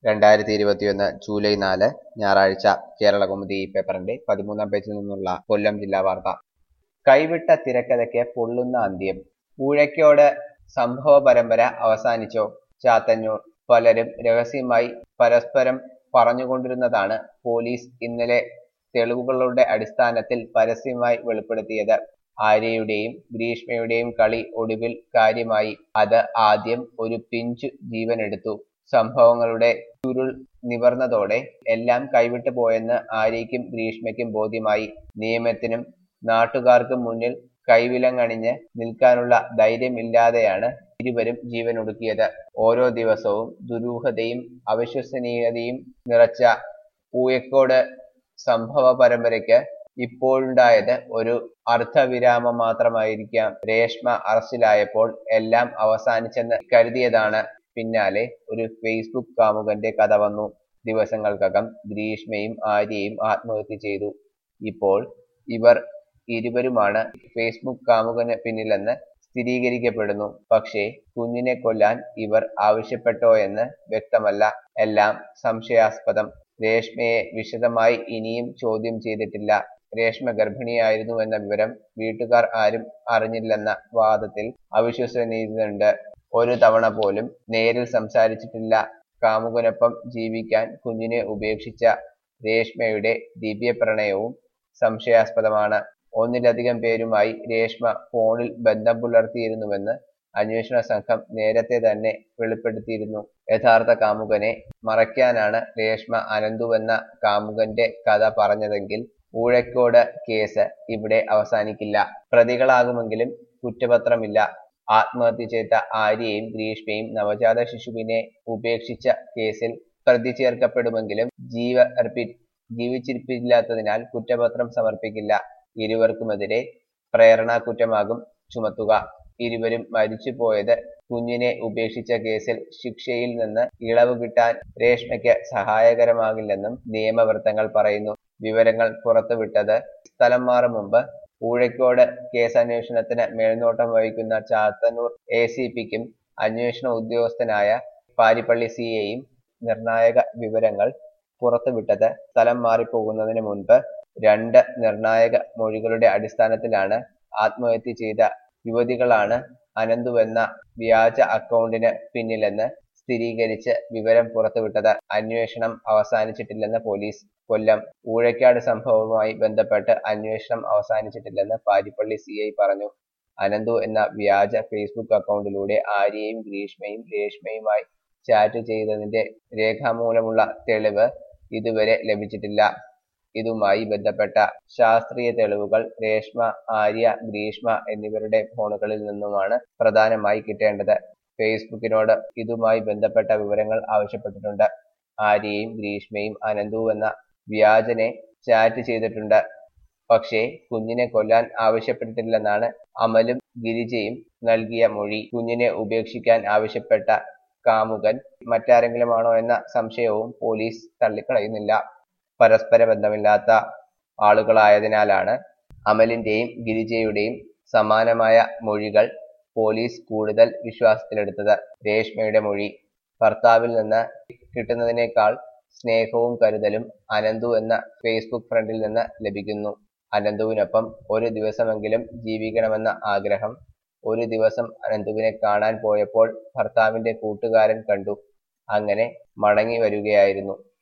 രണ്ടായിരത്തി ഇരുപത്തിയൊന്ന് ജൂലൈ നാല് ഞായറാഴ്ച കേരളകൗമുദി പേപ്പറിന്റെ പതിമൂന്നാം പേജിൽ നിന്നുള്ള കൊല്ലം ജില്ലാ വാർത്ത കൈവിട്ട തിരക്കഥയ്ക്ക് പൊള്ളുന്ന അന്ത്യം ഊഴയ്ക്കോട് സംഭവ പരമ്പര അവസാനിച്ചോ ചാത്തന്നൂർ പലരും രഹസ്യമായി പരസ്പരം പറഞ്ഞുകൊണ്ടിരുന്നതാണ് പോലീസ് ഇന്നലെ തെളിവുകളുടെ അടിസ്ഥാനത്തിൽ പരസ്യമായി വെളിപ്പെടുത്തിയത് ആര്യയുടെയും ഗ്രീഷ്മയുടെയും കളി ഒടുവിൽ കാര്യമായി അത് ആദ്യം ഒരു പിഞ്ചു ജീവനെടുത്തു സംഭവങ്ങളുടെ ചുരുൾ നിവർന്നതോടെ എല്ലാം കൈവിട്ടു പോയെന്ന് ആര്യയ്ക്കും ഗ്രീഷ്മയ്ക്കും ബോധ്യമായി നിയമത്തിനും നാട്ടുകാർക്കും മുന്നിൽ കൈവിലങ്ങണിഞ്ഞ് നിൽക്കാനുള്ള ധൈര്യമില്ലാതെയാണ് ഇരുവരും ജീവനൊടുക്കിയത് ഓരോ ദിവസവും ദുരൂഹതയും അവിശ്വസനീയതയും നിറച്ച പൂയക്കോട് സംഭവ പരമ്പരയ്ക്ക് ഇപ്പോഴുണ്ടായത് ഒരു അർദ്ധവിരാമം മാത്രമായിരിക്കാം രേഷ്മ അറസ്റ്റിലായപ്പോൾ എല്ലാം അവസാനിച്ചെന്ന് കരുതിയതാണ് പിന്നാലെ ഒരു ഫേസ്ബുക്ക് കാമുകന്റെ കഥ വന്നു ദിവസങ്ങൾക്കകം ഗ്രീഷ്മയും ആര്യയും ആത്മഹത്യ ചെയ്തു ഇപ്പോൾ ഇവർ ഇരുവരുമാണ് ഫേസ്ബുക്ക് കാമുകന് പിന്നിലെന്ന് സ്ഥിരീകരിക്കപ്പെടുന്നു പക്ഷേ കുഞ്ഞിനെ കൊല്ലാൻ ഇവർ ആവശ്യപ്പെട്ടോ എന്ന് വ്യക്തമല്ല എല്ലാം സംശയാസ്പദം രേഷ്മയെ വിശദമായി ഇനിയും ചോദ്യം ചെയ്തിട്ടില്ല രേഷ്മ ഗർഭിണിയായിരുന്നു എന്ന വിവരം വീട്ടുകാർ ആരും അറിഞ്ഞില്ലെന്ന വാദത്തിൽ അവിശ്വസനീയതയുണ്ട് ഒരു തവണ പോലും നേരിൽ സംസാരിച്ചിട്ടില്ല കാമുകനൊപ്പം ജീവിക്കാൻ കുഞ്ഞിനെ ഉപേക്ഷിച്ച രേഷ്മയുടെ ദിവ്യപ്രണയവും സംശയാസ്പദമാണ് ഒന്നിലധികം പേരുമായി രേഷ്മ ഫോണിൽ ബന്ധം പുലർത്തിയിരുന്നുവെന്ന് അന്വേഷണ സംഘം നേരത്തെ തന്നെ വെളിപ്പെടുത്തിയിരുന്നു യഥാർത്ഥ കാമുകനെ മറയ്ക്കാനാണ് രേഷ്മ അനന്തുവെന്ന കാമുകന്റെ കഥ പറഞ്ഞതെങ്കിൽ ഊഴക്കോട് കേസ് ഇവിടെ അവസാനിക്കില്ല പ്രതികളാകുമെങ്കിലും കുറ്റപത്രമില്ല ആത്മഹത്യ ചെയ്ത ആര്യയും ഗ്രീഷ്മയും നവജാത ശിശുവിനെ ഉപേക്ഷിച്ച കേസിൽ പ്രതി ചേർക്കപ്പെടുമെങ്കിലും ജീവ റിപ്പീറ്റ് ജീവിച്ചിരിപ്പില്ലാത്തതിനാൽ കുറ്റപത്രം സമർപ്പിക്കില്ല ഇരുവർക്കുമെതിരെ പ്രേരണ കുറ്റമാകും ചുമത്തുക ഇരുവരും മരിച്ചുപോയത് കുഞ്ഞിനെ ഉപേക്ഷിച്ച കേസിൽ ശിക്ഷയിൽ നിന്ന് ഇളവ് കിട്ടാൻ രേഷ്മയ്ക്ക് സഹായകരമാകില്ലെന്നും നിയമവൃത്തങ്ങൾ പറയുന്നു വിവരങ്ങൾ പുറത്തുവിട്ടത് സ്ഥലം മാറും മുമ്പ് ഊഴക്കോട് കേസന്വേഷണത്തിന് മേൽനോട്ടം വഹിക്കുന്ന ചാത്തന്നൂർ എ സി പിക്കും അന്വേഷണ ഉദ്യോഗസ്ഥനായ പാരിപ്പള്ളി സി എയും നിർണായക വിവരങ്ങൾ പുറത്തുവിട്ടത് സ്ഥലം മാറിപ്പോകുന്നതിന് മുൻപ് രണ്ട് നിർണായക മൊഴികളുടെ അടിസ്ഥാനത്തിലാണ് ആത്മഹത്യ ചെയ്ത യുവതികളാണ് അനന്തുവെന്ന വ്യാജ അക്കൗണ്ടിന് പിന്നിലെന്ന് സ്ഥിരീകരിച്ച് വിവരം പുറത്തുവിട്ടത് അന്വേഷണം അവസാനിച്ചിട്ടില്ലെന്ന് പോലീസ് കൊല്ലം ഊഴക്കാട് സംഭവവുമായി ബന്ധപ്പെട്ട് അന്വേഷണം അവസാനിച്ചിട്ടില്ലെന്ന് പാരിപ്പള്ളി സി ഐ പറഞ്ഞു അനന്തു എന്ന വ്യാജ ഫേസ്ബുക്ക് അക്കൗണ്ടിലൂടെ ആര്യയും ഗ്രീഷ്മയും രേഷ്മയുമായി ചാറ്റ് ചെയ്തതിന്റെ രേഖാമൂലമുള്ള തെളിവ് ഇതുവരെ ലഭിച്ചിട്ടില്ല ഇതുമായി ബന്ധപ്പെട്ട ശാസ്ത്രീയ തെളിവുകൾ രേഷ്മ ആര്യ ഗ്രീഷ്മ എന്നിവരുടെ ഫോണുകളിൽ നിന്നുമാണ് പ്രധാനമായി കിട്ടേണ്ടത് ഫേസ്ബുക്കിനോട് ഇതുമായി ബന്ധപ്പെട്ട വിവരങ്ങൾ ആവശ്യപ്പെട്ടിട്ടുണ്ട് ആര്യയും ഗ്രീഷ്മയും അനന്തു എന്ന വ്യാജനെ ചാറ്റ് ചെയ്തിട്ടുണ്ട് പക്ഷേ കുഞ്ഞിനെ കൊല്ലാൻ ആവശ്യപ്പെട്ടിട്ടില്ലെന്നാണ് അമലും ഗിരിജയും നൽകിയ മൊഴി കുഞ്ഞിനെ ഉപേക്ഷിക്കാൻ ആവശ്യപ്പെട്ട കാമുകൻ മറ്റാരെങ്കിലുമാണോ എന്ന സംശയവും പോലീസ് തള്ളിക്കളയുന്നില്ല പരസ്പര ബന്ധമില്ലാത്ത ആളുകളായതിനാലാണ് അമലിന്റെയും ഗിരിജയുടെയും സമാനമായ മൊഴികൾ പോലീസ് കൂടുതൽ വിശ്വാസത്തിലെടുത്തത് രേഷ്മയുടെ മൊഴി ഭർത്താവിൽ നിന്ന് കിട്ടുന്നതിനേക്കാൾ സ്നേഹവും കരുതലും അനന്തു എന്ന ഫേസ്ബുക്ക് ഫ്രണ്ടിൽ നിന്ന് ലഭിക്കുന്നു അനന്തുവിനൊപ്പം ഒരു ദിവസമെങ്കിലും ജീവിക്കണമെന്ന ആഗ്രഹം ഒരു ദിവസം അനന്തുവിനെ കാണാൻ പോയപ്പോൾ ഭർത്താവിന്റെ കൂട്ടുകാരൻ കണ്ടു അങ്ങനെ മടങ്ങി വരികയായിരുന്നു